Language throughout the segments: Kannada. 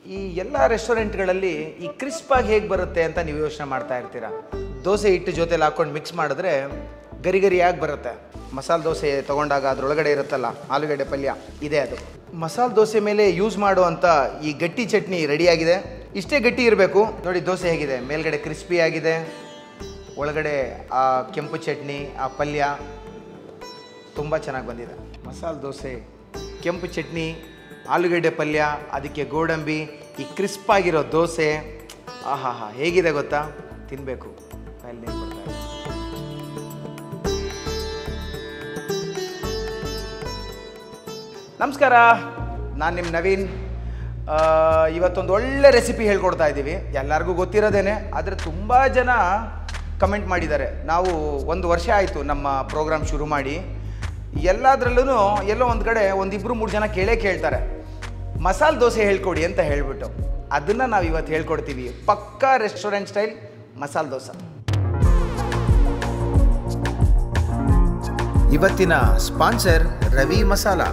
ಈ ಎಲ್ಲ ರೆಸ್ಟೋರೆಂಟ್ಗಳಲ್ಲಿ ಈ ಕ್ರಿಸ್ಪಾಗಿ ಹೇಗೆ ಬರುತ್ತೆ ಅಂತ ನೀವು ಯೋಚನೆ ಮಾಡ್ತಾ ಇರ್ತೀರಾ ದೋಸೆ ಹಿಟ್ಟು ಜೊತೆಲಿ ಹಾಕೊಂಡು ಮಿಕ್ಸ್ ಮಾಡಿದ್ರೆ ಗರಿ ಗರಿಯಾಗಿ ಬರುತ್ತೆ ಮಸಾಲೆ ದೋಸೆ ತೊಗೊಂಡಾಗ ಅದರೊಳಗಡೆ ಇರುತ್ತಲ್ಲ ಆಲೂಗಡ್ಡೆ ಪಲ್ಯ ಇದೆ ಅದು ಮಸಾಲೆ ದೋಸೆ ಮೇಲೆ ಯೂಸ್ ಮಾಡುವಂಥ ಈ ಗಟ್ಟಿ ಚಟ್ನಿ ರೆಡಿಯಾಗಿದೆ ಇಷ್ಟೇ ಗಟ್ಟಿ ಇರಬೇಕು ನೋಡಿ ದೋಸೆ ಹೇಗಿದೆ ಮೇಲ್ಗಡೆ ಕ್ರಿಸ್ಪಿ ಆಗಿದೆ ಒಳಗಡೆ ಆ ಕೆಂಪು ಚಟ್ನಿ ಆ ಪಲ್ಯ ತುಂಬ ಚೆನ್ನಾಗಿ ಬಂದಿದೆ ಮಸಾಲೆ ದೋಸೆ ಕೆಂಪು ಚಟ್ನಿ ಆಲೂಗಡ್ಡೆ ಪಲ್ಯ ಅದಕ್ಕೆ ಗೋಡಂಬಿ ಈ ಕ್ರಿಸ್ಪ್ ಆಗಿರೋ ದೋಸೆ ಆಹಾ ಹಾ ಹೇಗಿದೆ ಗೊತ್ತಾ ತಿನ್ನಬೇಕು ಅಲ್ಲಿ ನೀರು ಬರ್ತಾ ಇದೆ. ನಮಸ್ಕಾರ ನಾನು ನಿಮ್ಮ ನವೀನ್ ಆ, ಇವತ್ತೊಂದು ಒಳ್ಳೆ ರೆಸಿಪಿ ಹೇಳ್ಕೊಡ್ತಾ ಇದ್ದೀವಿ ಎಲ್ಲರಿಗೂ ಗೊತ್ತಿರೋದೇನೆ ಆದರೆ ತುಂಬ ಜನ ಕಮೆಂಟ್ ಮಾಡಿದ್ದಾರೆ ನಾವು ಒಂದು ವರ್ಷ ಆಯಿತು ನಮ್ಮ ಪ್ರೋಗ್ರಾಮ್ ಶುರು ಮಾಡಿ ಎಲ್ಲದರಲ್ಲೂ ಎಲ್ಲೋ ಒಂದು ಕಡೆ ಒಂದಿಬ್ಬರು ಮೂರು ಜನ ಕೇಳೇ ಕೇಳ್ತಾರೆ ಮಸಾಲೆ ದೋಸೆ ಹೇಳ್ಕೊಡಿ ಅಂತ ಹೇಳ್ಬಿಟ್ಟು ಅದನ್ನು ನಾವು ಇವತ್ತು ಹೇಳ್ಕೊಡ್ತೀವಿ ಪಕ್ಕಾ ರೆಸ್ಟೋರೆಂಟ್ ಸ್ಟೈಲ್ ಮಸಾಲೆ ದೋಸೆ ಇವತ್ತಿನ ಸ್ಪಾನ್ಸರ್ ರವಿ ಮಸಾಲಾ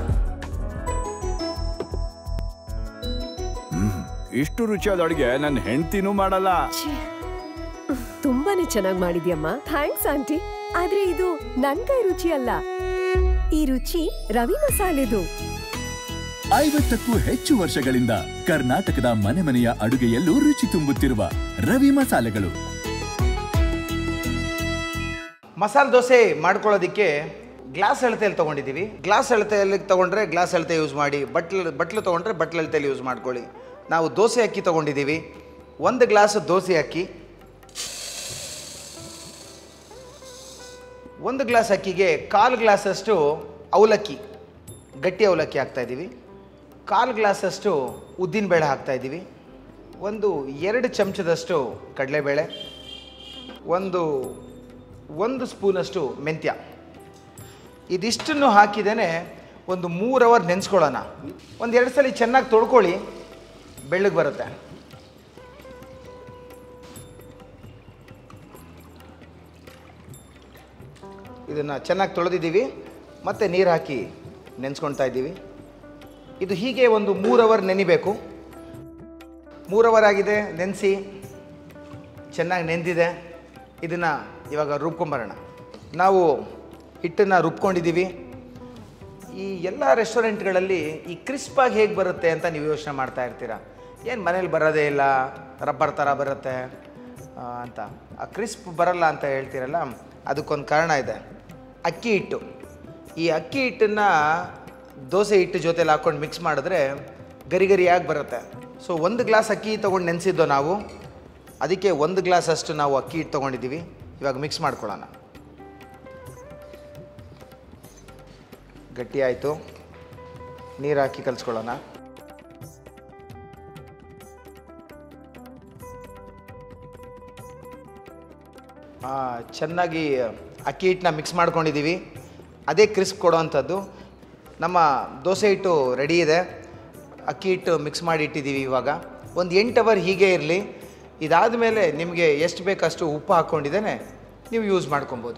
ಇಷ್ಟು ರುಚಿಯಾದ ಅಡುಗೆ ನನ್ನ ಹೆಂಡ್ತಿನೂ ಮಾಡಲ್ಲ ಛೀ, ತುಂಬಾನೇ ಚೆನ್ನಾಗಿ ಮಾಡಿದ್ಯಮ್ಮ ಥ್ಯಾಂಕ್ಸ್ ಆಂಟಿ ಆದ್ರೆ ಇದು ನನ್ ಕೈ ರುಚಿ ಅಲ್ಲ ಈ ರುಚಿ ರವಿ ಮಸಾಲೆದು ಐವತ್ತಕ್ಕೂ ಹೆಚ್ಚು ವರ್ಷಗಳಿಂದ ಕರ್ನಾಟಕದ ಮನೆ ಮನೆಯ ಅಡುಗೆಯಲ್ಲೂ ರುಚಿ ತುಂಬುತ್ತಿರುವ ರವಿ ಮಸಾಲೆಗಳು ಮಸಾಲೆ ದೋಸೆ ಮಾಡ್ಕೊಳ್ಳೋದಕ್ಕೆ ಗ್ಲಾಸ್ ಅಳತೆಯಲ್ಲಿ ತೊಗೊಂಡಿದ್ದೀವಿ ಗ್ಲಾಸ್ ಅಳತೆಯಲ್ಲಿ ತೊಗೊಂಡ್ರೆ ಗ್ಲಾಸ್ ಅಳತೆ ಯೂಸ್ ಮಾಡಿ ಬಟ್ಲು ಬಟ್ಲು ತೊಗೊಂಡ್ರೆ ಬಟ್ಲು ಅಳತೆಯಲ್ಲಿ ಯೂಸ್ ಮಾಡ್ಕೊಳ್ಳಿ ನಾವು ದೋಸೆ ಅಕ್ಕಿ ತೊಗೊಂಡಿದ್ದೀವಿ ಒಂದು ಗ್ಲಾಸ್ ದೋಸೆ ಅಕ್ಕಿ ಒಂದು ಗ್ಲಾಸ್ ಅಕ್ಕಿಗೆ ಕಾಲು ಗ್ಲಾಸಷ್ಟು ಅವಲಕ್ಕಿ ಗಟ್ಟಿ ಅವಲಕ್ಕಿ ಹಾಕ್ತಾಯಿದ್ದೀವಿ ಕಾಲು ಗ್ಲಾಸಷ್ಟು ಉದ್ದಿನಬೇಳೆ ಹಾಕ್ತಾಯಿದ್ದೀವಿ ಒಂದು ಎರಡು ಚಮಚದಷ್ಟು ಕಡಲೆಬೇಳೆ ಒಂದು ಒಂದು ಸ್ಪೂನಷ್ಟು ಮೆಂತ್ಯ ಇದಿಷ್ಟನ್ನು ಹಾಕಿದೇನೆ ಒಂದು ಮೂರು ಅವರ್ ನೆನೆಸ್ಕೊಳ್ಳೋಣ ಒಂದು ಎರಡು ಸಲ ಚೆನ್ನಾಗಿ ತೊಳ್ಕೊಳ್ಳಿ ಬೆಳ್ಳಗೆ ಬರುತ್ತೆ ಇದನ್ನು ಚೆನ್ನಾಗಿ ತೊಳೆದಿದ್ದೀವಿ ಮತ್ತು ನೀರು ಹಾಕಿ ನೆನೆಸ್ಕೊಳ್ತಾ ಇದ್ದೀವಿ ಇದು ಹೀಗೆ ಒಂದು ಮೂರು ಅವರ್ ನೆನಿಬೇಕು ಮೂರು ಅವರ್ ಆಗಿದೆ ನೆನೆಸಿ ಚೆನ್ನಾಗಿ ನೆಂದಿದೆ ಇದನ್ನು ಇವಾಗ ರುಬ್ಕೊಂಬರೋಣ ನಾವು ಹಿಟ್ಟನ್ನು ರುಬ್ಕೊಂಡಿದ್ದೀವಿ ಈ ಎಲ್ಲ ರೆಸ್ಟೋರೆಂಟ್ಗಳಲ್ಲಿ ಈ ಕ್ರಿಸ್ಪಾಗಿ ಹೇಗೆ ಬರುತ್ತೆ ಅಂತ ನೀವು ಯೋಚನೆ ಮಾಡ್ತಾ ಇರ್ತೀರಾ ಏನು ಮನೇಲಿ ಬರೋದೇ ಇಲ್ಲ ರಬ್ಬರ್ ಥರ ಬರುತ್ತೆ ಆ, ಅಂತ ಆ ಕ್ರಿಸ್ಪ್ ಬರಲ್ಲ ಅಂತ ಹೇಳ್ತೀರಲ್ಲ ಅದಕ್ಕೊಂದು ಕಾರಣ ಇದೆ ಅಕ್ಕಿ ಹಿಟ್ಟು ಈ ಅಕ್ಕಿ ಹಿಟ್ಟನ್ನು ದೋಸೆ ಹಿಟ್ಟು ಜೊತೆಲಿ ಹಾಕ್ಕೊಂಡು ಮಿಕ್ಸ್ ಮಾಡಿದ್ರೆ ಗರಿ ಗರಿಯಾಗಿ ಬರುತ್ತೆ ಸೊ ಒಂದು ಗ್ಲಾಸ್ ಅಕ್ಕಿ ತೊಗೊಂಡು ನೆನೆಸಿದ್ದೋ ನಾವು ಅದಕ್ಕೆ ಒಂದು ಗ್ಲಾಸ್ ಅಷ್ಟು ನಾವು ಅಕ್ಕಿ ಹಿಟ್ಟು ತೊಗೊಂಡಿದ್ದೀವಿ ಇವಾಗ ಮಿಕ್ಸ್ ಮಾಡ್ಕೊಳ್ಳೋಣ ಗಟ್ಟಿ ಆಯಿತು ನೀರು ಹಾಕಿ ಕಲಿಸ್ಕೊಳ್ಳೋಣ ಆ, ಚೆನ್ನಾಗಿ ಅಕ್ಕಿ ಹಿಟ್ಟನ್ನ ಮಿಕ್ಸ್ ಮಾಡ್ಕೊಂಡಿದ್ದೀವಿ ಅದೇ ಕ್ರಿಸ್ಪ್ ಕೊಡೋವಂಥದ್ದು ನಮ್ಮ ದೋಸೆ ಹಿಟ್ಟು ರೆಡಿ ಇದೆ ಅಕ್ಕಿ ಹಿಟ್ಟು ಮಿಕ್ಸ್ ಮಾಡಿ ಇಟ್ಟಿದ್ದೀವಿ ಇವಾಗ ಒಂದು ಎಂಟು ಅವರ್ ಹೀಗೆ ಇರಲಿ ಇದಾದ ಮೇಲೆ ನಿಮಗೆ ಎಷ್ಟು ಬೇಕಷ್ಟು ಉಪ್ಪು ಹಾಕ್ಕೊಂಡಿದ್ದೇನೆ ನೀವು ಯೂಸ್ ಮಾಡ್ಕೊಬೋದು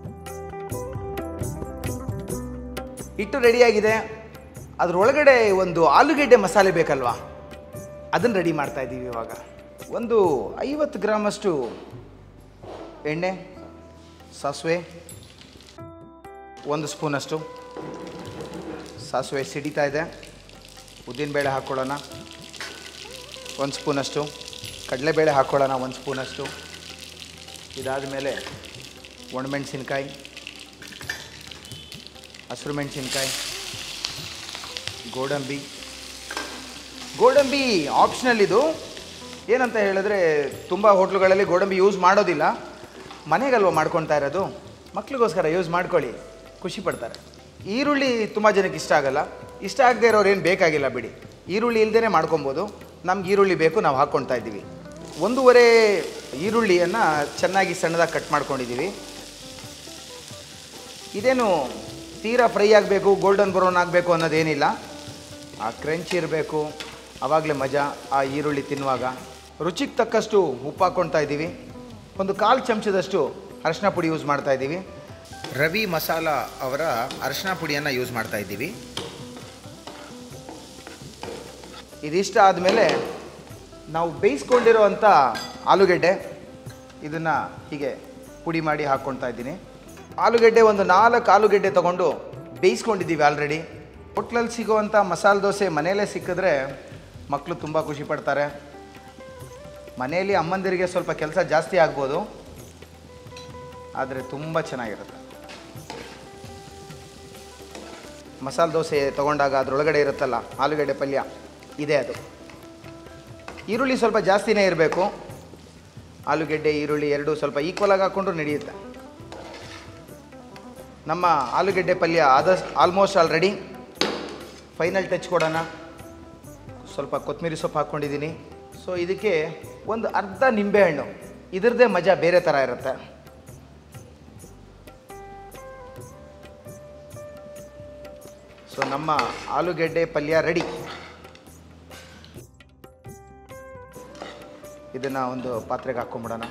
ಹಿಟ್ಟು ರೆಡಿಯಾಗಿದೆ ಅದರೊಳಗಡೆ ಒಂದು ಆಲೂಗೆಡ್ಡೆ ಮಸಾಲೆ ಬೇಕಲ್ವಾ ಅದನ್ನು ರೆಡಿ ಮಾಡ್ತಾ ಇದ್ದೀವಿ ಇವಾಗ ಒಂದು ಐವತ್ತು ಗ್ರಾಮಷ್ಟು ಎಣ್ಣೆ ಸಾಸಿವೆ ಒಂದು ಸ್ಪೂನಷ್ಟು ಸಾಸಿವೆ ಸಿಡಿತಾ ಇದೆ ಉದ್ದಿನಬೇಳೆ ಹಾಕ್ಕೊಳ್ಳೋಣ ಒಂದು ಸ್ಪೂನಷ್ಟು ಕಡಲೆಬೇಳೆ ಹಾಕ್ಕೊಳ್ಳೋಣ ಒಂದು ಸ್ಪೂನಷ್ಟು ಇದಾದ ಮೇಲೆ ಒಣಮೆಣಸಿನ್ಕಾಯಿ ಹಸಿರು ಮೆಣಸಿನ್ಕಾಯಿ ಗೋಡಂಬಿ ಗೋಡಂಬಿ ಆಪ್ಷನಲ್ ಇದು ಏನಂತ ಹೇಳಿದ್ರೆ ತುಂಬ ಹೋಟ್ಲುಗಳಲ್ಲಿ ಗೋಡಂಬಿ ಯೂಸ್ ಮಾಡೋದಿಲ್ಲ ಮನೆಗಲ್ವ ಮಾಡ್ಕೊಳ್ತಾ ಇರೋದು ಮಕ್ಳಿಗೋಸ್ಕರ ಯೂಸ್ ಮಾಡ್ಕೊಳ್ಳಿ ಖುಷಿ ಪಡ್ತಾರೆ ಈರುಳ್ಳಿ ತುಂಬ ಜನಕ್ಕೆ ಇಷ್ಟ ಆಗಲ್ಲ ಇಷ್ಟ ಆಗದೆ ಇರೋರು ಏನು ಬೇಕಾಗಿಲ್ಲ ಬಿಡಿ ಈರುಳ್ಳಿ ಇಲ್ಲದೇ ಮಾಡ್ಕೊಬೋದು ನಮ್ಗೆ ಈರುಳ್ಳಿ ಬೇಕು ನಾವು ಹಾಕ್ಕೊಳ್ತಾ ಇದ್ದೀವಿ ಒಂದೂವರೆ ಈರುಳ್ಳಿಯನ್ನು ಚೆನ್ನಾಗಿ ಸಣ್ಣದಾಗಿ ಕಟ್ ಮಾಡ್ಕೊಂಡಿದ್ದೀವಿ ಇದೇನು ತೀರಾ ಫ್ರೈ ಆಗಬೇಕು ಗೋಲ್ಡನ್ ಬ್ರೌನ್ ಆಗಬೇಕು ಅನ್ನೋದೇನಿಲ್ಲ ಆ ಕ್ರಂಚ್ ಇರಬೇಕು ಆವಾಗಲೇ ಮಜಾ ಆ ಈರುಳ್ಳಿ ತಿನ್ನುವಾಗ ರುಚಿಗೆ ತಕ್ಕಷ್ಟು ಉಪ್ಪು ಹಾಕ್ಕೊಳ್ತಾ ಇದ್ದೀವಿ ಒಂದು ಕಾಲು ಚಮಚದಷ್ಟು ಅರಶಿನ ಪುಡಿ ಯೂಸ್ ಮಾಡ್ತಾ ಇದ್ದೀವಿ ರವಿ ಮಸಾಲ ಅವರ ಅರಶಿನ ಪುಡಿಯನ್ನು ಯೂಸ್ ಮಾಡ್ತಾ ಇದ್ದೀವಿ ಇದಿಷ್ಟ ಆದಮೇಲೆ ನಾವು ಬೇಯಿಸ್ಕೊಂಡಿರೋವಂಥ ಆಲೂಗೆಡ್ಡೆ ಇದನ್ನು ಹೀಗೆ ಪುಡಿ ಮಾಡಿ ಹಾಕ್ಕೊಳ್ತಾ ಇದ್ದೀನಿ ಆಲೂಗೆಡ್ಡೆ ಒಂದು ನಾಲ್ಕು ಆಲೂಗೆಡ್ಡೆ ತೊಗೊಂಡು ಬೇಯಿಸ್ಕೊಂಡಿದ್ದೀವಿ ಆಲ್ರೆಡಿ ಹೋಟ್ಲಲ್ಲಿ ಸಿಗುವಂಥ ಮಸಾಲೆ ದೋಸೆ ಮನೆಯಲ್ಲೇ ಸಿಕ್ಕಿದ್ರೆ ಮಕ್ಕಳು ತುಂಬ ಖುಷಿ ಪಡ್ತಾರೆ ಮನೆಯಲ್ಲಿ ಅಮ್ಮಂದಿರಿಗೆ ಸ್ವಲ್ಪ ಕೆಲಸ ಜಾಸ್ತಿ ಆಗ್ಬೋದು ಆದರೆ ತುಂಬ ಚೆನ್ನಾಗಿರುತ್ತೆ ಮಸಾಲೆ ದೋಸೆ ತೊಗೊಂಡಾಗ ಅದರೊಳಗಡೆ ಇರುತ್ತಲ್ಲ ಆಲೂಗಡ್ಡೆ ಪಲ್ಯ ಇದೆ ಅದು ಈರುಳ್ಳಿ ಸ್ವಲ್ಪ ಜಾಸ್ತಿನೇ ಇರಬೇಕು ಆಲೂಗೆಡ್ಡೆ ಈರುಳ್ಳಿ ಎರಡು ಸ್ವಲ್ಪ ಈಕ್ವಲಾಗಿ ಹಾಕ್ಕೊಂಡ್ರು ನಡೆಯುತ್ತೆ ನಮ್ಮ ಆಲೂಗೆಡ್ಡೆ ಪಲ್ಯ ಆದಷ್ಟು almost all ready final touch ಕೊಡೋಣ ಸ್ವಲ್ಪ ಕೊತ್ತಂಬರಿ ಸೊಪ್ಪು ಹಾಕ್ಕೊಂಡಿದ್ದೀನಿ ಸೊ ಇದಕ್ಕೆ ಒಂದು ಅರ್ಧ ನಿಂಬೆಹಣ್ಣು ಇದ್ರದ್ದೇ ಮಜಾ ಬೇರೆ ಥರ ಇರುತ್ತೆ ಸೊ ನಮ್ಮ ಆಲೂಗೆಡ್ಡೆ ಪಲ್ಯ ರೆಡಿ ಇದನ್ನು ಒಂದು ಪಾತ್ರೆಗೆ ಹಾಕ್ಕೊಂಬಿಡೋಣ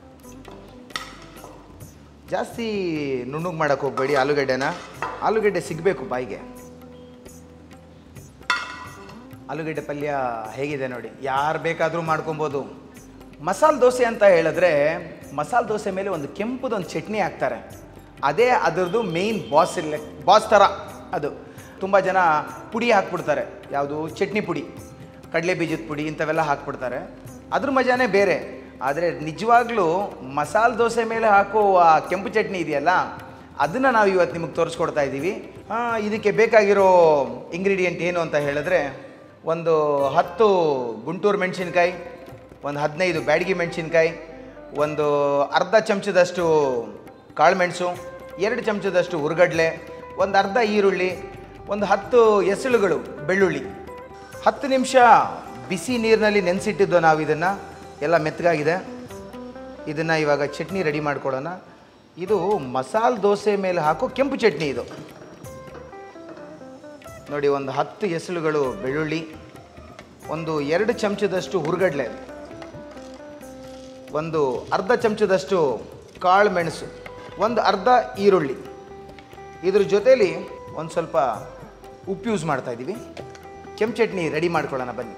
ಜಾಸ್ತಿ ನುಣ್ಣಗೆ ಮಾಡೋಕ್ಕೆ ಹೋಗಬೇಡಿ ಆಲೂಗೆಡ್ಡೆನ ಆಲೂಗೆಡ್ಡೆ ಸಿಗಬೇಕು ಬಾಯಿಗೆ ಆಲೂಗೆಡ್ಡೆ ಪಲ್ಯ ಹೇಗಿದೆ ನೋಡಿ ಯಾರು ಬೇಕಾದರೂ ಮಾಡ್ಕೊಬೋದು ಮಸಾಲೆ ದೋಸೆ ಅಂತ ಹೇಳಿದ್ರೆ ಮಸಾಲೆ ದೋಸೆ ಮೇಲೆ ಒಂದು ಕೆಂಪುದೊಂದು ಚಟ್ನಿ ಹಾಕ್ತಾರೆ ಅದೇ ಅದರದ್ದು ಮೇಯ್ನ್ ಬಾಸ್ ಇಲ್ಲ ಬಾಸ್ ಥರ ಅದು ತುಂಬ ಜನ ಪುಡಿ ಹಾಕ್ಬಿಡ್ತಾರೆ ಯಾವುದು ಚಟ್ನಿ ಪುಡಿ ಕಡಲೆ ಬೀಜದ ಪುಡಿ ಇಂಥವೆಲ್ಲ ಹಾಕ್ಬಿಡ್ತಾರೆ ಅದ್ರ ಮಜಾನೇ ಬೇರೆ ಆದರೆ ನಿಜವಾಗ್ಲೂ ಮಸಾಲೆ ದೋಸೆ ಮೇಲೆ ಹಾಕೋ ಆ ಕೆಂಪು ಚಟ್ನಿ ಇದೆಯಲ್ಲ ಅದನ್ನು ನಾವು ಇವತ್ತು ನಿಮಗೆ ತೋರಿಸ್ಕೊಡ್ತಾ ಇದ್ದೀವಿ ಆ, ಇದಕ್ಕೆ ಬೇಕಾಗಿರೋ ಇಂಗ್ರೀಡಿಯೆಂಟ್ ಏನು ಅಂತ ಹೇಳಿದ್ರೆ ಒಂದು ಹತ್ತು ಗುಂಟೂರು ಮೆಣಸಿನ್ಕಾಯಿ ಒಂದು ಹದಿನೈದು ಬ್ಯಾಡಗಿ ಮೆಣಸಿನ್ಕಾಯಿ ಒಂದು ಅರ್ಧ ಚಮಚದಷ್ಟು ಕಾಳುಮೆಣಸು ಎರಡು ಚಮಚದಷ್ಟು ಹುರ್ಗಡ್ಲೆ ಒಂದು ಅರ್ಧ ಈರುಳ್ಳಿ ಒಂದು ಹತ್ತು ಎಸಳುಗಳು ಬೆಳ್ಳುಳ್ಳಿ ಹತ್ತು ನಿಮಿಷ ಬಿಸಿ ನೀರಿನಲ್ಲಿ ನೆನೆಸಿಟ್ಟಿದ್ದು ನಾವು ಇದನ್ನು ಎಲ್ಲ ಮೆತ್ತಗಾಗಿದೆ ಇದನ್ನು ಇವಾಗ ಚಟ್ನಿ ರೆಡಿ ಮಾಡ್ಕೊಳ್ಳೋಣ ಇದು ಮಸಾಲೆ ದೋಸೆ ಮೇಲೆ ಹಾಕೋ ಕೆಂಪು ಚಟ್ನಿ ಇದು ನೋಡಿ ಒಂದು ಹತ್ತು ಎಸಳುಗಳು ಬೆಳ್ಳುಳ್ಳಿ ಒಂದು ಎರಡು ಚಮಚದಷ್ಟು ಹುರ್ಗಡ್ಲೆ ಒಂದು ಅರ್ಧ ಚಮಚದಷ್ಟು ಕಾಳು ಮೆಣಸು ಒಂದು ಅರ್ಧ ಈರುಳ್ಳಿ ಇದ್ರ ಜೊತೇಲಿ ಒಂದು ಸ್ವಲ್ಪ ಉಪ್ಪು ಯೂಸ್ ಮಾಡ್ತಾ ಇದ್ದೀವಿ ಕೆಂಪು ಚಟ್ನಿ ರೆಡಿ ಮಾಡ್ಕೊಳ್ಳೋಣ ಬನ್ನಿ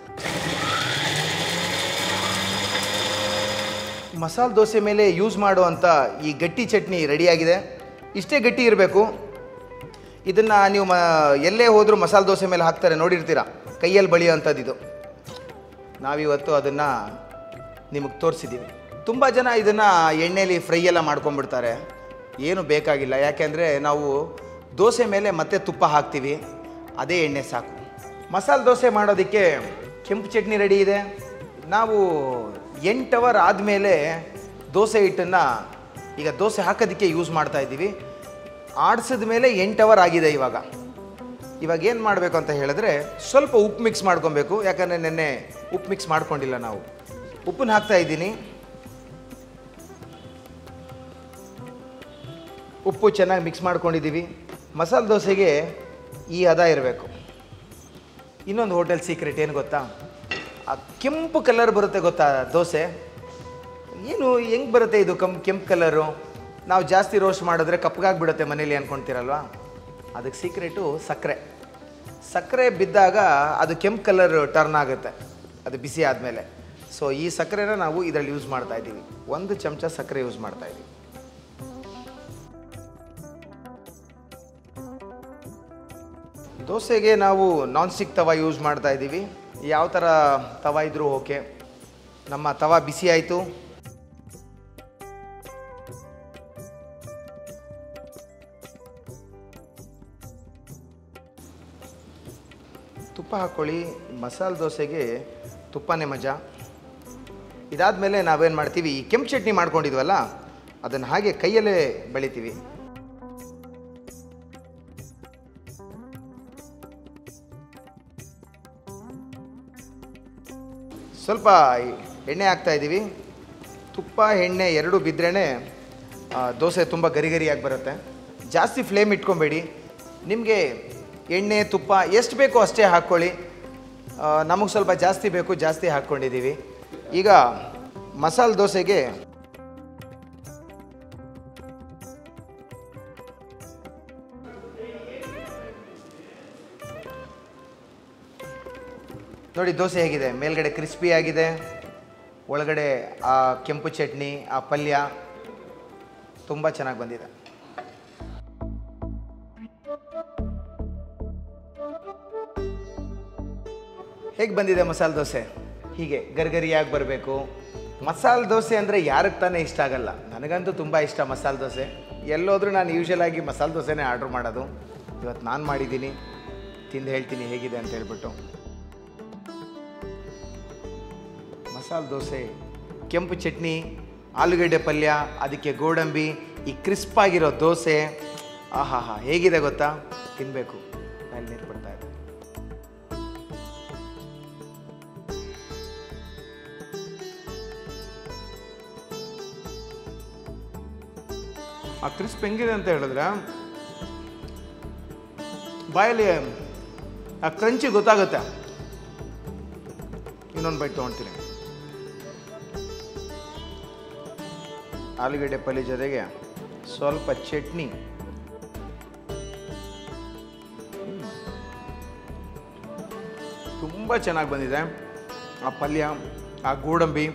ಮಸಾಲೆ ದೋಸೆ ಮೇಲೆ ಯೂಸ್ ಮಾಡುವಂಥ ಈ ಗಟ್ಟಿ ಚಟ್ನಿ ರೆಡಿಯಾಗಿದೆ ಇಷ್ಟೇ ಗಟ್ಟಿ ಇರಬೇಕು ಇದನ್ನು ನೀವು ಮ ಎಲ್ಲೇ ಹೋದರೂ ಮಸಾಲೆ ದೋಸೆ ಮೇಲೆ ಹಾಕ್ತಾರೆ ನೋಡಿರ್ತೀರ ಕೈಯಲ್ಲಿ ಬಳಿಯೋವಂಥದ್ದು ಇದು ನಾವಿವತ್ತು ಅದನ್ನು ನಿಮಗೆ ತೋರಿಸಿದ್ದೀವಿ ತುಂಬ ಜನ ಇದನ್ನು ಎಣ್ಣೆಯಲ್ಲಿ ಫ್ರೈ ಎಲ್ಲ ಮಾಡ್ಕೊಂಡ್ಬಿಡ್ತಾರೆ ಏನು ಬೇಕಾಗಿಲ್ಲ ಯಾಕೆಂದರೆ ನಾವು ದೋಸೆ ಮೇಲೆ ಮತ್ತೆ ತುಪ್ಪ ಹಾಕ್ತೀವಿ ಅದೇ ಎಣ್ಣೆ ಸಾಕು ಮಸಾಲೆ ದೋಸೆ ಮಾಡೋದಕ್ಕೆ ಕೆಂಪು ಚಟ್ನಿ ರೆಡಿ ಇದೆ ನಾವು ಎಂಟು ಅವರ್ ಆದಮೇಲೆ ದೋಸೆ ಹಿಟ್ಟನ್ನು ಈಗ ದೋಸೆ ಹಾಕೋದಕ್ಕೆ ಯೂಸ್ ಮಾಡ್ತಾ ಇದ್ದೀವಿ ಆಡಿಸಿದ ಮೇಲೆ ಎಂಟು ಅವರ್ ಆಗಿದೆ ಇವಾಗ ಇವಾಗ ಏನು ಮಾಡಬೇಕು ಅಂತ ಹೇಳಿದ್ರೆ ಸ್ವಲ್ಪ ಉಪ್ಪು ಮಿಕ್ಸ್ ಮಾಡ್ಕೊಬೇಕು ಯಾಕಂದರೆ ನಿನ್ನೆ ಉಪ್ಪು ಮಿಕ್ಸ್ ಮಾಡ್ಕೊಂಡಿಲ್ಲ ನಾವು ಉಪ್ಪನ್ನ ಹಾಕ್ತಾ ಇದ್ದೀನಿ ಉಪ್ಪು ಚೆನ್ನಾಗಿ ಮಿಕ್ಸ್ ಮಾಡ್ಕೊಂಡಿದ್ದೀವಿ ಮಸಾಲೆ ದೋಸೆಗೆ ಈ ಹದ ಇರಬೇಕು ಇನ್ನೊಂದು ಹೋಟೆಲ್ ಸೀಕ್ರೆಟ್ ಏನು ಗೊತ್ತಾ ಆ ಕೆಂಪು ಕಲರ್ ಬರುತ್ತೆ ಗೊತ್ತಾ ದೋಸೆ ಏನು ಹೆಂಗೆ ಬರುತ್ತೆ ಇದು ಕಂ ಕೆಂಪು ಕಲರು ನಾವು ಜಾಸ್ತಿ ರೋಸ್ಟ್ ಮಾಡಿದ್ರೆ ಕಪ್ಪಗಾಗ್ಬಿಡುತ್ತೆ ಮನೇಲಿ ಅಂದ್ಕೊಳ್ತೀರಲ್ವಾ ಅದಕ್ಕೆ ಸೀಕ್ರೆಟು ಸಕ್ಕರೆ ಸಕ್ಕರೆ ಬಿದ್ದಾಗ ಅದು ಕೆಂಪು ಕಲರ್ ಟರ್ನ್ ಆಗುತ್ತೆ ಅದು ಬಿಸಿ ಆದಮೇಲೆ ಸೊ ಈ ಸಕ್ಕರೆನ ನಾವು ಇದರಲ್ಲಿ ಯೂಸ್ ಮಾಡ್ತಾ ಇದ್ದೀವಿ ಒಂದು ಚಮಚ ಸಕ್ಕರೆ ಯೂಸ್ ಮಾಡ್ತಾ ಇದ್ದೀವಿ ದೋಸೆಗೆ ನಾವು ನಾನ್ ಸ್ಟಿಕ್ ತವ ಯೂಸ್ ಮಾಡ್ತಾ ಇದ್ದೀವಿ ಯಾವ ಥರ ತವ ಇದ್ರೂ ಓಕೆ ನಮ್ಮ ತವ ಬಿಸಿ ಆಯಿತು ತುಪ್ಪ ಹಾಕ್ಕೊಳ್ಳಿ ಮಸಾಲೆ ದೋಸೆಗೆ ತುಪ್ಪನೇ ಮಜಾ ಇದಾದಮೇಲೆ ನಾವೇನು ಮಾಡ್ತೀವಿ ಈ ಕೆಂಪು ಚಟ್ನಿ ಮಾಡ್ಕೊಂಡಿದ್ವಲ್ಲ ಅದನ್ನು ಹಾಗೆ ಕೈಯಲ್ಲೇ ಬೆಳಿತೀವಿ ಸ್ವಲ್ಪ ಎಣ್ಣೆ ಹಾಕ್ತಾ ಇದ್ದೀವಿ ತುಪ್ಪ ಎಣ್ಣೆ ಎರಡೂ ಬಿದ್ರೇ ದೋಸೆ ತುಂಬ ಗರಿ ಗರಿಯಾಗಿ ಬರುತ್ತೆ ಜಾಸ್ತಿ ಫ್ಲೇಮ್ ಇಟ್ಕೊಬೇಡಿ ನಿಮಗೆ ಎಣ್ಣೆ ತುಪ್ಪ ಎಷ್ಟು ಬೇಕೋ ಅಷ್ಟೇ ಹಾಕ್ಕೊಳ್ಳಿ ನಮಗೆ ಸ್ವಲ್ಪ ಜಾಸ್ತಿ ಬೇಕು ಜಾಸ್ತಿ ಹಾಕ್ಕೊಂಡಿದ್ದೀವಿ ಈಗ ಮಸಾಲೆ ದೋಸೆಗೆ ನೋಡಿ ದೋಸೆ ಹೇಗಿದೆ ಮೇಲ್ಗಡೆ ಕ್ರಿಸ್ಪಿ ಆಗಿದೆ ಒಳಗಡೆ ಆ ಕೆಂಪು ಚಟ್ನಿ ಆ ಪಲ್ಯ ತುಂಬ ಚೆನ್ನಾಗಿ ಬಂದಿದೆ ಹೇಗೆ ಬಂದಿದೆ ಮಸಾಲೆ ದೋಸೆ ಹೀಗೆ ಗರ್ಗರಿಯಾಗಿ ಬರಬೇಕು ಮಸಾಲೆ ದೋಸೆ ಅಂದರೆ ಯಾರಿಗೆ ತಾನೇ ಇಷ್ಟ ಆಗಲ್ಲ ನನಗಂತೂ ತುಂಬ ಇಷ್ಟ ಮಸಾಲೆ ದೋಸೆ ಎಲ್ಲೋದ್ರೂ ನಾನು ಯೂಶಲ್ ಆಗಿ ಮಸಾಲೆ ದೋಸೆನೇ ಆರ್ಡ್ರ್ ಮಾಡೋದು ಇವತ್ತು ನಾನು ಮಾಡಿದ್ದೀನಿ ತಿಂದು ಹೇಳ್ತೀನಿ ಹೇಗಿದೆ ಅಂತ ಹೇಳ್ಬಿಟ್ಟು ಮಸಾಲೆ ದೋಸೆ ಕೆಂಪು ಚಟ್ನಿ ಆಲೂಗಡ್ಡೆ ಪಲ್ಯ ಅದಕ್ಕೆ ಗೋಡಂಬಿ ಈ ಕ್ರಿಸ್ಪ್ ಆಗಿರೋ ದೋಸೆ ಆಹಾ ಹಾ ಹೇಗಿದೆ ಗೊತ್ತಾ ತಿನ್ನಬೇಕು ಅಲ್ಲಿ ನೀರು ಬರ್ತಾ ಇದೆ ಆ ಕ್ರಿಸ್ಪ್ ಹೆಂಗಿದೆ ಅಂತ ಹೇಳಿದ್ರೆ ಬಾಯಲ್ಲಿ ಆ ಕ್ರಂಚಿ ಗೊತ್ತಾಗುತ್ತೆ ಇನ್ನೊಂದು ಬೈಟ್ ತೊಗೊಳ್ತೀನಿ ಆಲೂಗಡ್ಡೆ ಪಲ್ಯ ಜೊತೆಗೆ ಸ್ವಲ್ಪ ಚಟ್ನಿ ತುಂಬ ಚೆನ್ನಾಗಿ ಬಂದಿದೆ ಆ ಪಲ್ಯ ಆ ಗೋಡಂಬಿ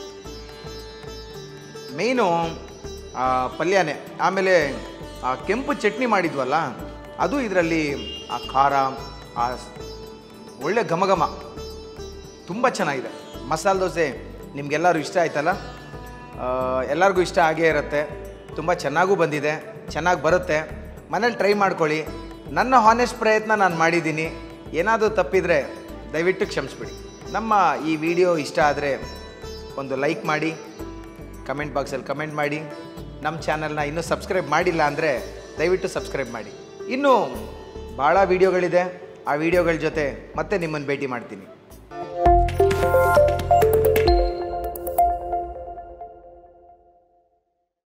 ಮೇಯ್ನು ಆ ಪಲ್ಯನೇ ಆಮೇಲೆ ಆ ಕೆಂಪು ಚಟ್ನಿ ಮಾಡಿದ್ವಲ್ಲ ಅದು ಇದರಲ್ಲಿ ಆ ಖಾರ ಆ ಸ್- ಒಳ್ಳೆ ಘಮ ಘಮ ತುಂಬ ಚೆನ್ನಾಗಿದೆ ಮಸಾಲೆ ದೋಸೆ ನಿಮಗೆಲ್ಲರೂ ಇಷ್ಟ ಆಯ್ತಲ್ಲ ಆ, ಎಲ್ಲರಿಗೂ ಇಷ್ಟ ಆಗೇ ಇರುತ್ತೆ ತುಂಬ ಚೆನ್ನಾಗೂ ಬಂದಿದೆ ಚೆನ್ನಾಗಿ ಬರುತ್ತೆ ಮನೇಲಿ ಟ್ರೈ ಮಾಡ್ಕೊಳ್ಳಿ ನನ್ನ ಹಾನೆಸ್ಟ್ ಪ್ರಯತ್ನ ನಾನು ಮಾಡಿದ್ದೀನಿ ಏನಾದರೂ ತಪ್ಪಿದರೆ ದಯವಿಟ್ಟು ಕ್ಷಮಿಸ್ಬಿಡಿ ನಮ್ಮ ಈ ವಿಡಿಯೋ ಇಷ್ಟ ಆದರೆ ಒಂದು ಲೈಕ್ ಮಾಡಿ ಕಮೆಂಟ್ ಬಾಕ್ಸಲ್ಲಿ ಕಮೆಂಟ್ ಮಾಡಿ ನಮ್ಮ ಚಾನಲ್ನ ಇನ್ನೂ ಸಬ್ಸ್ಕ್ರೈಬ್ ಮಾಡಿಲ್ಲ ಅಂದರೆ ದಯವಿಟ್ಟು ಸಬ್ಸ್ಕ್ರೈಬ್ ಮಾಡಿ ಇನ್ನೂ ಭಾಳ ವೀಡಿಯೋಗಳಿದೆ ಆ ವಿಡಿಯೋಗಳ ಜೊತೆ ಮತ್ತೆ ನಿಮ್ಮನ್ನು ಭೇಟಿ ಮಾಡ್ತೀನಿ